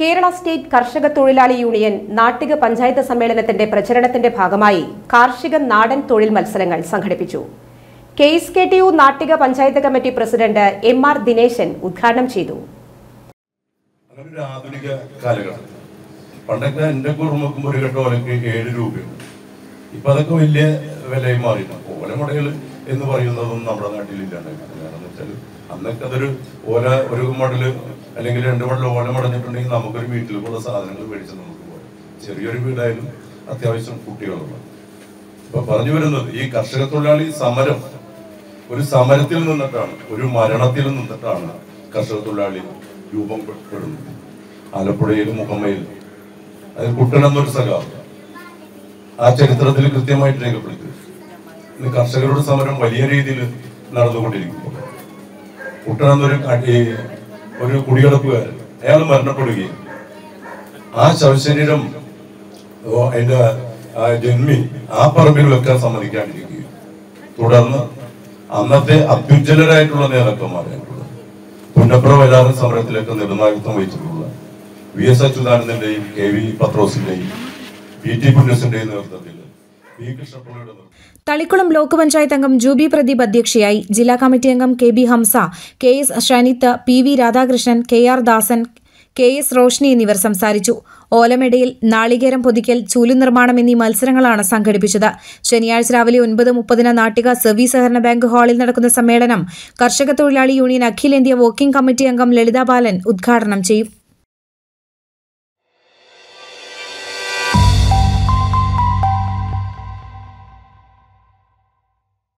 Kerala state കർഷക തൊഴിലാളി union Nattika panchayat സമ്മേളനത്തിന്റെ പ്രചരണത്തിന്റെ ഭാഗമായി കാർഷിക നാടൻ തൊഴിൽ മത്സരങ്ങൾ സംഘടിപ്പിച്ചു K S K T U Nattika panchayat committee president M R Dineshan ഉദ്ഘാടനം ചെയ്തു അങ്ങനെ ഒരു ആധുനിക കാലഘട്ടം പണ്ടൊക്കെ എന്റെ കുറുമക്കും ഒരു കെട്ട ഓലക്ക് ഏഴ് രൂപയുണ്ട് ഇപ്പൊ അതൊക്കെ വലിയ വിലയായി മാറിയിട്ടുണ്ട് ഓലമുടകൾ എന്ന് പറയുന്നതൊന്നും നമ്മുടെ നാട്ടിലില്ലാണ്ട് കാരണം എന്ന് വെച്ചാൽ അന്നൊക്കെ അതൊരു ഓല ഒരു മടല് അല്ലെങ്കിൽ രണ്ട് മടൽ ഓല മടഞ്ഞിട്ടുണ്ടെങ്കിൽ നമുക്കൊരു വീട്ടിലുള്ള സാധനങ്ങൾ മേടിച്ച് നമുക്ക് പോകാം ചെറിയൊരു വീടായാലും അത്യാവശ്യം കുട്ടികളുള്ള ഇപ്പൊ പറഞ്ഞു വരുന്നത് ഈ കർഷക തൊഴിലാളി സമരം ഒരു സമരത്തിൽ നിന്നിട്ടാണ് ഒരു മരണത്തിൽ നിന്നിട്ടാണ് കർഷക തൊഴിലാളി രൂപപ്പെടുന്നത് ആലപ്പുഴയിൽ മുഹമ്മയിൽ അത് കുട്ടൻ എന്നൊരു സഖാവ് ആ ചരിത്രത്തിൽ കൃത്യമായിട്ട് രേഖപ്പെടുത്തി ഇന്ന് കർഷകരുടെ സമരം വലിയ രീതിയിൽ നടന്നുകൊണ്ടിരിക്കുന്നു കുട്ടൻ എന്നൊരു അടി- ഒരു കുടിയടപ്പുകാരൻ അയാൾ മരണപ്പെടുകയും ആ ശവശരീരം ഓ, അതിന്റെ ആ ജന്മി ആ പറമ്പിൽ വെക്കാൻ സമ്മതിക്കാണ്ടിരിക്കുകയും തുടർന്ന് അന്നത്തെ അത്യുജ്വലരായിട്ടുള്ള നേതാക്കന്മാരായിട്ടുള്ള പുന്നപ്ര വരാറ് സമരത്തിലേക്ക് നിർണായകത്വം വഹിച്ചിട്ടുള്ള വി എസ് അച്യുതാനന്ദന്റെയും കെ വി പത്രോസിന്റെയും പി ടി പുന്നസിന്റെയും നേതൃത്വത്തിൽ പി കൃഷ്ണപിള്ളയുടെ നേതൃത്വത്തിൽ തളിക്കുളം ബ്ലോക്ക് പഞ്ചായത്ത് അംഗം ജൂബി പ്രദീപ് അധ്യക്ഷയായി ജില്ലാ കമ്മിറ്റി അംഗം K B Hamsa K S Shanith P V Radhakrishnan K R Dasan K S Roshni എന്നിവർ സംസാരിച്ചു ഓലമെടയിൽ നാളികേരം പൊതിക്കൽ ചൂലു നിർമ്മാണം എന്നീ മത്സരങ്ങളാണ് സംഘടിപ്പിച്ചത് ശനിയാഴ്ച രാവിലെ ഒൻപത് മുപ്പതിന് നാട്ടിക സർവീസ് സഹകരണ ബാങ്ക് ഹാളിൽ നടക്കുന്ന സമ്മേളനം കർഷക തൊഴിലാളി യൂണിയൻ അഖിലേന്ത്യാ വർക്കിംഗ് കമ്മിറ്റി അംഗം ലളിത ബാലൻ ഉദ്ഘാടനം ചെയ്യും